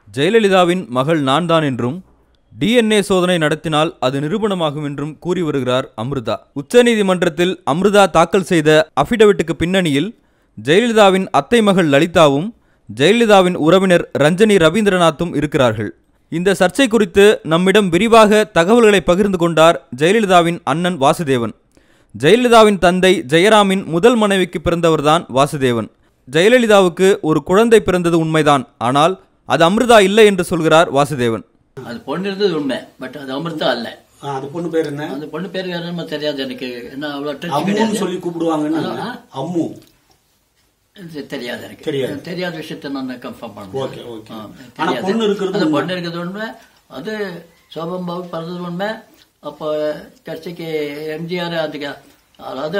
ஜெயலலிதாவின் மகள் நான் தான் என்றும் டிஎன்ஏ சோதனை நடத்தினால் அது நிரூபணமாகும் என்றும் கூறி வருகிறார் அமிர்தா உச்சநீதிமன்றத்தில் அமிர்தா தாக்கல் செய்த அஃபிடவிட்டுக்கு பின்னணியில் ஜெயலலிதாவின் அத்தை மகள் லலிதாவும் ஜெயலலிதாவின் உறவினர் ரஞ்சனி ரவீந்திரநாத்தும் இருக்கிறார்கள் இந்த சர்ச்சை குறித்து நம்மிடம் விரிவாக தகவல்களை பகிர்ந்து கொண்டார் ஜெயலலிதாவின் அண்ணன் வாசுதேவன் ஜெயலலிதாவின் தந்தை ஜெயராமின் முதல் மனைவிக்கு பிறந்தவர்தான் வாசுதேவன் ஜெயலலிதாவுக்கு ஒரு குழந்தை பிறந்தது உண்மைதான் ஆனால் அது அமிர்தா இல்லை என்று சொல்கிறார் வாசுதேவன் அது பொண்ணு இருந்தது உண்மை பட் அது அமிர்தா அல்ல ஆ, அது பொண்ணு பேர் என்ன அந்த பொண்ணு பேர் என்னமோ தெரியாது எனக்கு என்ன அவ்வளவு touch அம்முன்னு கிடையாது. சொல்லி கூப்பிடுவாங்கன்னு ஆ. அம்மு இது தெரியாது எனக்கு தெரியாது. தெரியாத விஷயத்த நான் கன்ஃபார்ம் ஓகே, பண்ணேன் ஓகே. ஆ, ஆனா தெரியாது. பொண்ணு இருக்கிறது அந்த உண்மை. பொண்ணு இருக்கிறது உண்மை அது சோபம்பாவுக்கு பிறந்தது உண்மை அப்போ கட்சிக்கு எம்ஜிஆர் அதுக்கு அதாவது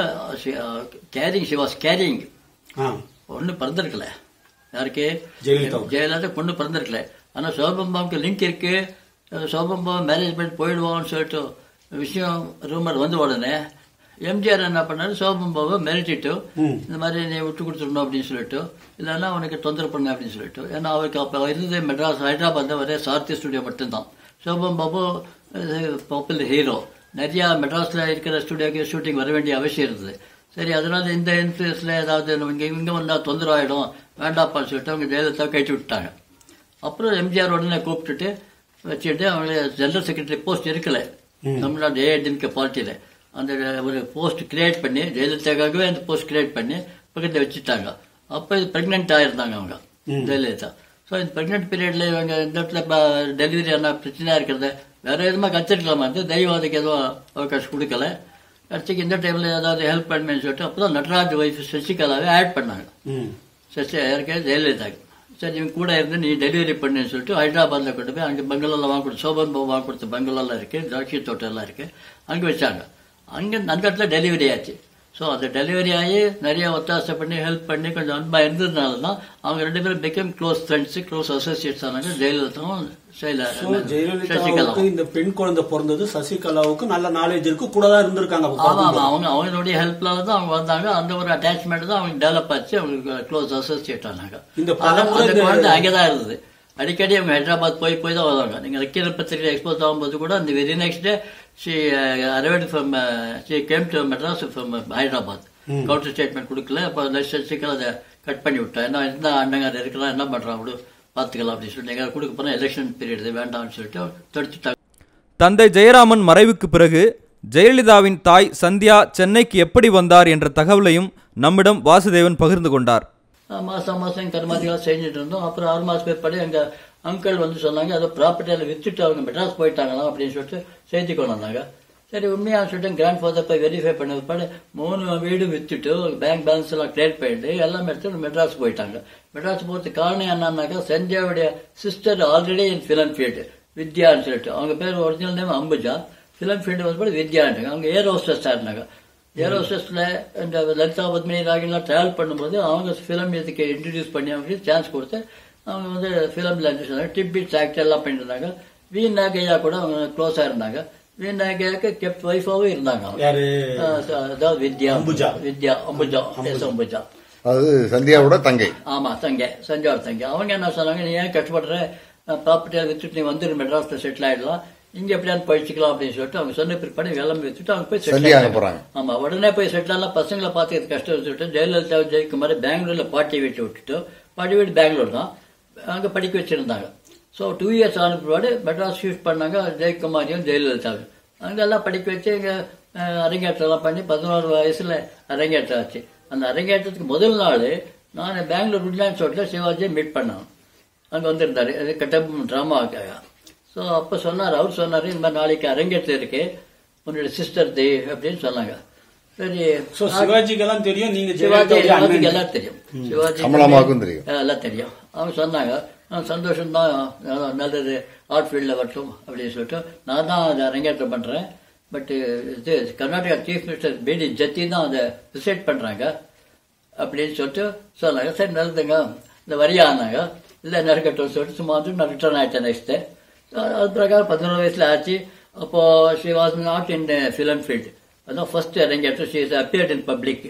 carrying she was carrying uh பொண்ணு பிறந்திருக்கல யாருக்கு ஜெயலலிதாவுக்கு. ஜெயலலிதா பொண்ணு பிறந்திருக்கல ஆனா சோபம்பாவுக்கு லிங்க் இருக்கு சோபம்பா மேரேஜ் பண்ணி போயிடுவோம்னு சொல்லிட்டு விஷயம் ரூமர் வந்த உடனே எம்ஜிஆர் என்ன பண்ணாரு சோபம்பாவை மிரட்டிட்டு ம். இந்த மாதிரி நீ விட்டு கொடுத்துடணும் அப்படின்னு சொல்லிட்டு இல்லைன்னா அவனுக்கு தொந்தரவு பண்ணு அப்படின்னு சொல்லிட்டு ஏன்னா அவருக்கு அப்போ இருந்தது மெட்ராஸ் ஹைதராபாத் ஒரே சார்த்தி ஸ்டுடியோ மட்டும்தான் சோபம் பாபு பாப்புலர் ஹீரோ நிறைய மெட்ராஸ்ல இருக்கிற ஸ்டுடியோக்கு ஷூட்டிங் வர வேண்டிய அவசியம் இருந்தது சரி அதனால இந்த இன்ஃபுளுஸ்ல ஏதாவது இங்க இங்க வந்தா தொந்தரவு ஆயிடும் வேண்டாப்பான்னு சொல்லிட்டு அவங்க ஜெயலலிதா கழிச்சு விட்டாங்க அப்புறம் எம்ஜிஆர் உடனே கூப்பிட்டுட்டு வச்சுட்டு அவங்கள ஜெனரல் செக்ரட்டரி போஸ்ட் இருக்கல தமிழ்நாடு ஏடிஎம்கே பார்ட்டியில அந்த ஒரு போஸ்ட் கிரியேட் பண்ணி ஜெயலலிதாக்காகவே அந்த போஸ்ட் கிரியேட் பண்ணி பக்கத்தில் வச்சுட்டாங்க அப்போ இது பிரெக்னென்ட் ஆயிருந்தாங்க அவங்க ஜெயலலிதா ஸோ இந்த பிரெக்னென்ட் பீரியட்ல இவங்க இந்த இடத்துல டெலிவரி என்ன பிரச்சனையா இருக்கிறது வேற எதுவுமா கத்துருக்கலாமா வந்து தெய்வம் அதுக்கு எதுவும் அவகாசம் கொடுக்கல கட்சிக்கு இந்த டைம்ல ஏதாவது ஹெல்ப் பண்ணுன்னு சொல்லிட்டு அப்பதான் நடராஜ் ஒய்ஃப் சசிகலாவே ஆட் பண்ணாங்க ம் சசி யாருக்கு ஜெயலலிதாக்கு சரி இவங்க கூட இருந்து நீ டெலிவரி பண்ணுன்னு சொல்லிட்டு ஹைதராபாத்ல கொண்டு போய் அங்கே பங்களால வாங்கி கொடுத்து சோபன் பாபு வாங்கி கொடுத்த பங்களாலாம் இருக்கு திராட்சை தோட்டம் எல்லாம் இருக்கு அங்கே வச்சாங்க அங்கே அந்த இடத்துல டெலிவரி ஆச்சு ஸோ அந்த டெலிவரி ஆகி நிறைய ஒத்தாசை பண்ணி ஹெல்ப் பண்ணி கொஞ்சம் அன்பா இருந்ததுனால தான் அவங்க ரெண்டு பேரும் become close friends close associates ஆனாங்க ஜெயலலிதாவும் சைல- So, ஜெயலலிதாவுக்கு சசிகலாவும் இந்த பெண் குழந்தை பிறந்தது சசிகலாவுக்கு நல்ல நாலேஜ் இருக்கு கூட தான் இருந்திருக்காங்க அப்ப ஆமா ஆமா பார்க்கும்போது. அவங்க அவங்களுடைய ஹெல்ப்னால தான் அவங்க வந்தாங்க அந்த ஒரு அட்டாச்மெண்ட் தான் அவங்க டெவலப் ஆச்சு அவங்களுக்கு க்ளோஸ் அசோசியேட் ஆனாங்க இந்த ஆனா, பலமுறை அந்த இந்த- குழந்தை அங்கேதான் இருந்தது அடிக்கடி அவங்க ஹைதராபாத் போய் போய் தான் வருவாங்க நீங்க நக்கீர பத்திரிகை எக்ஸ்போஸ் ஆகும்போது கூட அந்த very next day she arrived from she came to Madras from Hyderabad counter statement கொடுக்கல அப்போ சசிகலா அதை கட் பண்ணி விட்டா என்ன இந்த அண்ணங்கார இருக்கலாம் என்ன பண்றான் விடு பாத்துக்கலாம் அப்படின்னு சொல்லிட்டு எங்க கொடுக்க போனா எலெக்ஷன் பீரியட் வேண்டாம்னு சொல்லிட்டு தடுத்துட்டாங்க தந்தை ஜெயராமன் மறைவுக்கு பிறகு ஜெயலலிதாவின் தாய் சந்தியா சென்னைக்கு எப்படி வந்தார் என்ற தகவலையும் நம்மிடம் வாசுதேவன் பகிர்ந்து கொண்டார் அஹ் மாசம் மாசம் கருமாதிரிலாம் செஞ்சுட்டு இருந்தோம் அப்புறம் ஆறு மாசம் பிற்பாடு எங்க அங்கிள் வந்து சொன்னாங்க அதை ப்ராப்பர்ட்டியில வித்துட்டு அவங்க மெட்ராஸ் போயிட்டாங்களாம் அப்படின்னு சொல்லிட்டு செய்தி கொண்டு வந்தாங்க சரி உண்மையா சொல்லிட்டு கிராண்ட் ஃபாதர் போய் வெரிஃபை பண்ண பிற்பாடு மூணு வீடு வித்துட்டு பேங்க் பேலன்ஸ் எல்லாம் கிளியர் பண்ணிட்டு எல்லாம் எடுத்து மெட்ராஸ் போயிட்டாங்க மெட்ராஸ் போறதுக்கு காரணம் என்னன்னாக்கா சந்தியாவுடைய sister already in film field வித்யான்னு சொல்லிட்டு அவங்க பேர் original name Ambuja film field வந்து வித்யான்ட்டாங்க அவங்க ஏர் ஹோஸ்டஸா இருந்தாங்க ஏர் ஹோஸ்டஸ்ல இந்த லலிதா பத்மினி ராகிலாம் டிராவல் பண்ணும்போது அவங்க ஃபிலிம் இதுக்கு இன்ட்ரடியூஸ் பண்ணி அவங்களுக்கு சான்ஸ் கொடுத்து அவங்க வந்து ஃபிலிம்ல சொன்னாங்க டிபிட்ஸ் ஆக்ட் எல்லாம் பண்ணிருந்தாங்க வி நாகையா கூட அவங்க க்ளோஸா இருந்தாங்க வி நாகையாக்கு கெப்ட் ஒய்ஃபாவும் இருந்தாங்க அவங்க யாரு அஹ் அதாவது வித்யா அம்புஜா. வித்யா அம்புஜா எஸ் அம்புஜா அது சந்தியாவோட தங்கை ஆமா தங்க சஞ்சார் தங்க அவங்க என்ன சொன்னாங்க நீ ஏன் கஷ்டப்படுற ப்ராப்பர்ட்டியை வித்துட்டு நீ வந்துரு மெட்ராஸ்ல செட்டில் ஆயிடலாம் இங்க எப்படியாவது படிச்சுக்கலாம் அப்படின்னு சொல்லிட்டு அவங்க சொன்ன பிற்பாடு கிளம்பி வித்துட்டு அவங்க போய் settle சந்தியா ஆயிட்டாங்க. அனுப்புறாங்க. ஆமா உடனே போய் செட்டில் ஆகலாம் பசங்களை பார்த்துக்கிறது கஷ்டம் சொல்லிட்டு ஜெயலலிதா ஜெயக்குமார் பெங்களூர்ல பாட்டி வீட்டு விட்டுட்டு பாட்டி வீடு பெங்களூர் தான் அங்க படிக்க வச்சிருந்தாங்க ஸோ டூ இயர்ஸ் ஆன பிற்பாடு மெட்ராஸ் ஷிஃப்ட் பண்ணாங்க ஜெயக்குமாரியும் ஜெயலலிதாவும் அங்கெல்லாம் படிக்க வச்சு இங்க அஹ், அரங்கேற்றம் எல்லாம் பண்ணி பதினோரு வயசுல அரங்கேற்றம் ஆச்சு அந்த அரங்கேற்றத்துக்கு முதல் நாள் நான் பெங்களூர் உட்லாண்ட் ஷோட்டில் சிவாஜியை மீட் பண்ணேன் அங்க வந்திருந்தாரு அது கட்டபொம்மன் டிராமாவுக்காக ஸோ அப்போ சொன்னார் அவர் சொன்னார் இந்த மாதிரி நாளைக்கு அரங்கேற்றம் இருக்கு உன்னோட சிஸ்டர் தி அப்படின்னு சொன்னாங்க சரி சோ சிவாஜிக்கெல்லாம் தெரியும் நீங்க சிவாஜி ஜெயலலிதாவுடைய எல்லாத்துக்கும் அண்ணன். எல்லாம் தெரியும் சிவாஜி கமலாமாவுக்கும் தெரியும். எல்லாம் தெரியும் அவங்க சொன்னாங்க "ஆ, சந்தோஷம்தான் நல்லா நல்லது ஆர்ட் ஃபீல்டில் வரட்டும் அப்படின்னு சொல்லிட்டு நான் தான் அதை அரங்கேற்றம் பண்றேன் பட் இது கர்நாடகா சீஃப் மினிஸ்டர் பிடி ஜத்தி தான் அதை டிசைட் பண்றாங்க அப்படின்னு சொல்லிட்டு சொன்னாங்க சரி நல்லதுங்க இந்த வரியானாங்க இல்லை நடக்கட்டும் சொல்லிட்டு சும்மா வந்து நான் ரிட்டர்ன் ஆயிட்டேன் நெக்ஸ்ட் அது பிரகாரம் பதினோரு வயசுல ஆச்சு அப்போ she was not in film field அதான் ஃபர்ஸ்ட் அரங்கேற்றம் she is appeared in public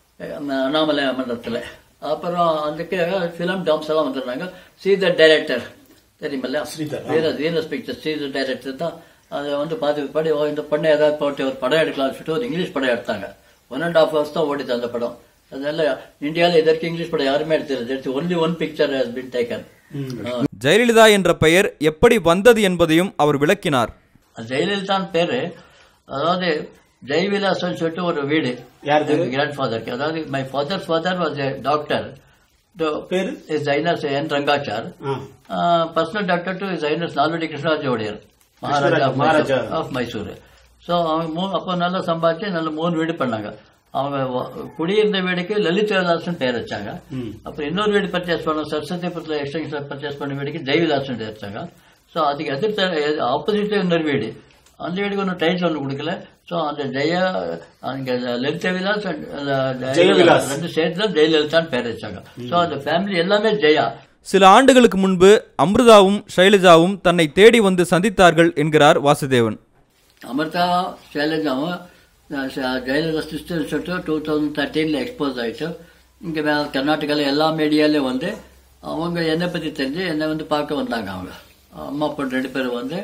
Annamalai மன்றத்தில் அப்புறம் அதுக்கு ஃபிலிம் டாம்ஸ் எல்லாம் வந்துருந்தாங்க சி த டைரக்டர் தெரியுமில்ல ஸ்ரீதர், வீரஸ் வீனஸ் பிக்சர் ஸ்ரீதர் டைரக்டர் தான் அதை வந்து பார்த்து படி ஓ, இந்த படம் ஏதாவது போட்டு ஒரு படம் எடுக்கலாம்னு சொல்லிட்டு ஒரு இங்கிலீஷ் படம் எடுத்தாங்க ஒன் அண்ட் ஹாஃப் ஹவர்ஸ் தான் ஓடிது அந்த படம் அதனால இந்தியாவில் இதற்கு இங்கிலீஷ் படம் யாருமே எடுத்தது எடுத்து only one picture has been taken Jayalalithaa என்ற பெயர் எப்படி வந்தது என்பதையும் அவர் விளக்கினார் ஜெயலலிதான் பேரு அதாவது ஜெயவிலாசன் சொல்லிட்டு ஒரு வீடு யாருக்கு? கிராண்ட் ஃபாதருக்கு அதாவது my father father was a doctor பேரு ஜைனஸ் என் ரங்காச்சார் ஆ. Personal doctor to Highness Nalvadi Krishnaraja Wodeyar Maharaja Krishnaraja, Maharaja. Of Mysore so அவங்க மூணு அப்போ நல்லா சம்பாதிச்சு நல்ல மூணு வீடு பண்ணாங்க அவங்க வ- குடியிருந்த வீடுக்கு லலித் விலாசன் பேர் வச்சாங்க அப்புறம் இன்னொரு வீடு பர்ச்சேஸ் பண்ண சரஸ்வதிபுரத்தில் எக்ஸ்டென்ஷன் பர்ச்சேஸ் பண்ண வீடுக்கு ஜெயவிலாசன் பேர் வச்சாங்க ஸோ அதுக்கு எதிர்த்த ஆப்போசிட்ல இன்னொரு வீடு அந்த வீடுக்கு ஒன்றும் டைட்டில் ஒன்று கொடுக்கல ஸோ அந்த ஜெய அங்க லலித விலாஸ் and, அஹ், ஜெயவிலாஸ். ரெண்டு சேர்த்து தான் ஜெயலலிதான் பேர் வச்சாங்க ஸோ அந்த ஃபேமிலி எல்லாமே ஜெயா சில ஆண்டுகளுக்கு முன்பு அமிர்தாவும் ஷைலஜாவும் தன்னை தேடி வந்து சந்தித்தார்கள் என்கிறார் வாசுதேவன் அமிர்தா ಶೈಲಜಾவும் ஜெயலலிதா சிஸ்டர் சொல்லிட்டு டூ தௌசண்ட் தேர்ட்டீனில் எக்ஸ்போஸ் ஆயிடுச்சு இங்கே கர்நாடகாவில் எல்லா மீடியாலையும் வந்து அவங்க என்னை பற்றி தெரிஞ்சு என்னை வந்து பார்க்க வந்தாங்க அவங்க அம்மா பொண்ணு ரெண்டு பேரும் வந்து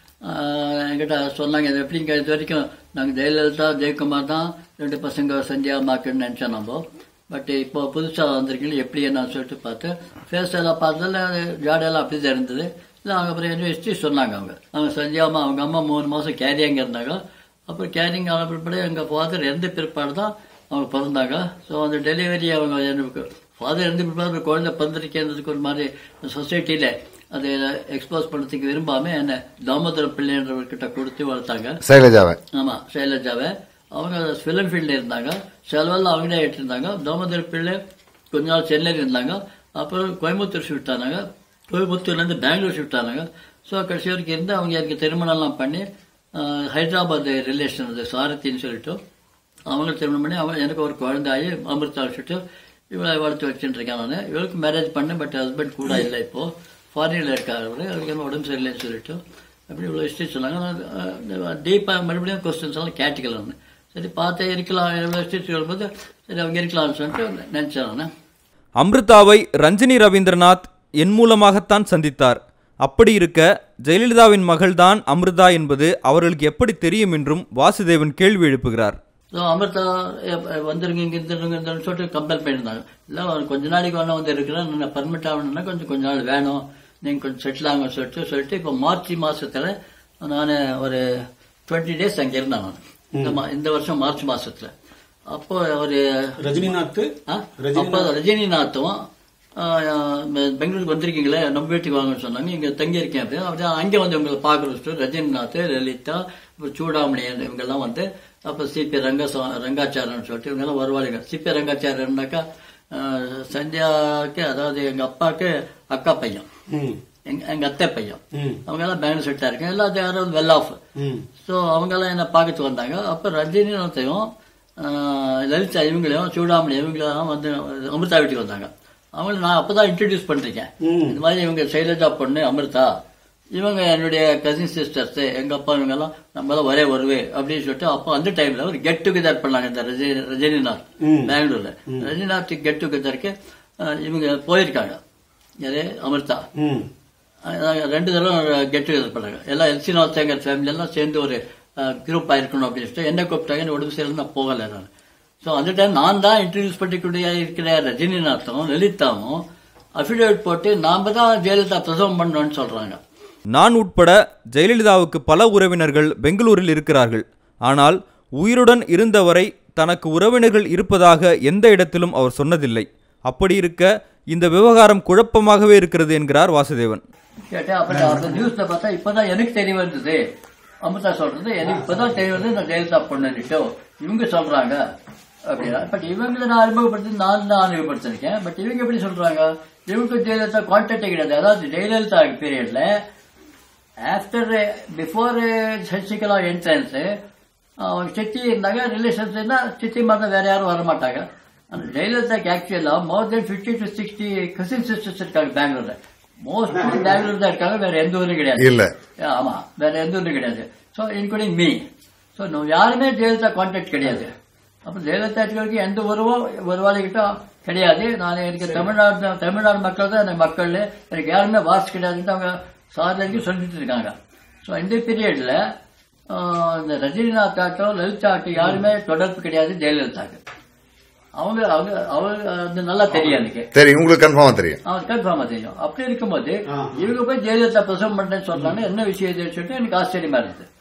ஆஹ், என்கிட்ட சொன்னாங்க இது எப்படிங்க இது வரைக்கும் நாங்கள் ஜெயலலிதா ஜெயக்குமார் தான் ரெண்டு பசங்க சந்தியா மாக்குன்னு நினச்சோம் நம்ம பட் இப்போ புதுசாக வந்திருக்கீங்க எப்படி என்ன சொல்லிட்டு பார்த்து ஃபேஸ் எல்லாம் பார்த்ததில் ஜாடெல்லாம் அப்படி தான் இருந்தது இல்லை அவங்க அப்புறம் என்ன ஹிஸ்ட்ரி சொன்னாங்க அவங்க அவங்க சந்தியாமா அவங்க அம்மா மூணு மாதம் கேரியாங்க இருந்தாங்க அப்புறம் கேரிங் ஆன பிற்பாடு எங்கள் ஃபாதர் இறந்த பிற்பாடு தான் அவங்க பிறந்தாங்க ஸோ அந்த டெலிவரி அவங்க எனக்கு ஃபாதர் இறந்த பிற்பாடு ஒரு குழந்தை பிறந்திருக்கேன்றதுக்கு ஒரு மாதிரி சொசைட்டியில் அதை எக்ஸ்போஸ் பண்ணுறதுக்கு விரும்பாம என்ன தாமோதர பிள்ளைன்றவர்கிட்ட கொடுத்து வளர்த்தாங்க சைலஜாவை ஆமா சைலஜாவை அவங்க ஃபிலிம் ஃபீல்டில் இருந்தாங்க செலவெல்லாம் அவங்களே இருந்தாங்க தாமோதர பிள்ளை கொஞ்ச நாள் சென்னையில் இருந்தாங்க அப்புறம் கோயம்புத்தூர் ஷிஃப்ட் ஆனாங்க கோயம்புத்தூர்லேருந்து பெங்களூர் ஷிஃப்ட் ஆனாங்க ஸோ கடைசி வரைக்கும் இருந்து அவங்க எனக்கு திருமணம்லாம் பண்ணி ஆஹ், ஹைதராபாத் ரிலேஷன் அது சாரதின்னு சொல்லிட்டு அவங்க திருமணம் பண்ணி அவங்க எனக்கு ஒரு குழந்தாயி அமிர்தா வச்சுட்டு இவளை வளர்த்து வச்சுட்டு இருக்கேன் நான் இவளுக்கு மேரேஜ் பண்ணேன் பட் ஹஸ்பண்ட் கூட இல்லை இப்போ ஃபாரினில் இருக்காரு அவரு அவருக்கு என்ன உடம்பு சரியில்லைன்னு சொல்லிட்டு அப்படி இவ்வளோ ஹிஸ்ட்ரி சொன்னாங்க நான் டீப்பாக மறுபடியும் கொஸ்டின்ஸ் எல்லாம் கேட்டுக்கலாம்னு சரி பார்த்தே இருக்கலாம் எவ்வளோ ஹிஸ்ட்ரி சொல்லும்போது சரி அவங்க இருக்கலாம்னு சொல்லிட்டு நினச்சேன் நான் அமிர்தாவை ரஞ்சினி ரவீந்திரநாத் என் மூலமாகத்தான் சந்தித்தார் அப்படி இருக்க ஜெயலலிதாவின் மகள்தான் அமிர்தா என்பது அவர்களுக்கு எப்படி தெரியும் என்றும் வாசுதேவன் கேள்வி எழுப்புகிறார் ஸோ அமிர்தா எப்- வந்துருங்க இங்க இருந்துருங்க இருந்துருன்னு சொல்லிட்டு கம்பேர் பண்ணியிருந்தாங்க இல்லை அவன் கொஞ்ச நாளைக்கு வேணா வந்து இருக்கிறேன் நான் பர்மிட் ஆகணும்னா கொஞ்சம் கொஞ்ச நாள் வேணும் நீங்கள் கொஞ்சம் செட்டில் ஆகுங்க சொல்லிட்டு சொல்லிட்டு இப்போ மார்ச் மாசத்துல நான் ஒரு டுவெண்ட்டி டேஸ் அங்கே இருந்தேன் நான் இந்த மா- இந்த வருஷம் மார்ச் மாசத்துல அப்போ ஒரு ரஜினிநாத் ஆ? அப்போ ரஜினிநாத்தும் ஆ, பெங்களூருக்கு வந்திருக்கீங்களே நம்ம வீட்டுக்கு வாங்கன்னு சொன்னாங்க இங்க தங்கி இருக்கேன் அப்படி அப்படியே அங்கே வந்து உங்களை பார்க்கறது ரஜினிநாத் லலிதா அப்புறம் சூடாமணி இவங்கெல்லாம் வந்து அப்போ சிபி ரங்க ரங்காச்சாரன்னு சொல்லிட்டு இவங்கெல்லாம் வருவாளுங்க சிபி ரங்காச்சாரன்னாக்கா ஆ, சந்தியாவுக்கு அதாவது எங்க அப்பாவுக்கு அக்கா பையன் ம் எங்க எங்க அத்தை பையன் ம் அவங்க எல்லாம் பெங்களூர் செட்டா இருக்கேன் எல்லாம் யாராவது வெல் ஆஃப் ம் ஸோ அவங்கெல்லாம் என்ன பார்க்கறதுக்கு வந்தாங்க அப்போ ரஜினிநாத்தையும் ஆஹ், லலிதா இவங்களையும் சூடாமணி இவங்களெல்லாம் வந்து அமிர்தா வீட்டுக்கு வந்தாங்க அவங்கள நான் அப்பதான் இன்ட்ரடியூஸ் பண்ணிருக்கேன் ம். இந்த மாதிரி இவங்க சைலஜா பொண்ணு அமிர்தா இவங்க என்னுடைய கசின் சிஸ்டர்ஸ் எங்க அப்பா இவங்க எல்லாம் நம்ம எல்லாம் ஒரே வருவே அப்படின்னு சொல்லிட்டு அப்போ அந்த டைம்ல ஒரு கெட் டுகெதர் பண்ணாங்க இந்த ரஜினி ரஜினிநாத் ம். பெங்களூர்ல ரஜினிநாத் கெட் டுகெதருக்கு இவங்க போயிருக்காங்க யாரு அமிர்தா ம் நாங்க ரெண்டு தடவை கெட் டுகெதர் பண்ணாங்க எல்லாம் எல்சி நாத்தேங்கர் ஃபேமிலி எல்லாம் சேர்ந்து ஒரு குரூப் ஆயிருக்கணும் அப்படின்னு சொல்லிட்டு என்ன கூப்பிட்டாங்க எனக்கு உடம்பு சரியில்லை நான் போகலை நான் ஸோ அந்த டைம் நான் தான் இன்ட்ரடியூஸ் பண்ணிக்கூடிய இருக்கிற ரஜினிநாத்தும் லலிதாவும் அஃபிடேவிட் போட்டு நாம தான் ஜெயலலிதா பிரசவம் பண்ணோம்னு சொல்றாங்க நான் உட்பட ஜெயலலிதாவுக்கு பல உறவினர்கள் பெங்களூரில் இருக்கிறார்கள் ஆனால் உயிருடன் இருந்தவரை தனக்கு உறவினர்கள் இருப்பதாக எந்த இடத்திலும் அவர் சொன்னதில்லை அப்படி இருக்க இந்த விவகாரம் குழப்பமாகவே இருக்கிறது என்கிறார் வாசுதேவன் கேட்டேன் அப்புறம் அந்த நியூஸ்ல பார்த்தா இப்பதான் எனக்கு தெரிய வந்தது அமிர்தா சொல்றது எனக்கு இப்பதான் தெரிய வந்தது நான் ஜெயலலிதா பொண்ணுட்டு இவங்க சொல்றாங்க அப்படின்னா பட் இவங்களை நான் அறிமுகப்படுத்தி நான் தான் அறிமுகப்படுத்திருக்கேன் பட் இவங்க எப்படி சொல்றாங்க இவங்க ஜெயலலிதா கான்டாக்டே கிடையாது அதாவது ஜெயலலிதா பீரியட்ல ஆஃப்டர் பிஃபோர் சசிகலா என்ட்ரன்ஸ் அவங்க சித்தி இருந்தாங்க ரிலேஷன்ஸ் இருந்தா சித்தி மாதிரி வேற யாரும் வர மாட்டாங்க அந்த ஜெயலலிதாக்கு ஆக்சுவலா more than fifty to sixty cousin sisters இருக்காங்க பெங்களூர்ல மோஸ்ட்லி பெங்களூர் தான் இருக்காங்க வேற எந்த ஊரும் கிடையாது இல்ல ஆமா வேற எந்த ஊரும் கிடையாது ஸோ இன்க்ளூடிங் மீ ஸோ யாருமே ஜெயலலிதா கான்டாக்ட் கிடையாது அப்போ ஜெயலலிதா இருக்கிறவங்க எந்த உறவும் ஒருவாளிகிட்ட கிடையாது நான் எனக்கு தமிழ்நாடு தமிழ்நாடு மக்கள் தான் எனக்கு மக்கள் எனக்கு யாருமே வாட்ச் கிடையாதுன்னு அவங்க சார் வரைக்கும் சொல்லிட்டு இருக்காங்க ஸோ இந்த பீரியட்ல இந்த ரஜினிநாத் ஆட்டம் லலிதா ஆட்டம் யாருமே தொடர்பு கிடையாது ஜெயலலிதாக்கு அவங்க அவங்க அவங்க அது நல்லா தெரியும் எனக்கு தெரியும் உங்களுக்கு கன்ஃபார்மா தெரியும் அவன் கன்ஃபார்மா தெரியும் அப்படி இருக்கும்போது ஆ. இவங்க போய் ஜெயலலிதா பிரசவம் பண்றேன்னு சொல்றாங்க என்ன விஷயம் இதுன்னு சொல்லிட்டு எனக்கு ஆச்சரியமா இருந்தது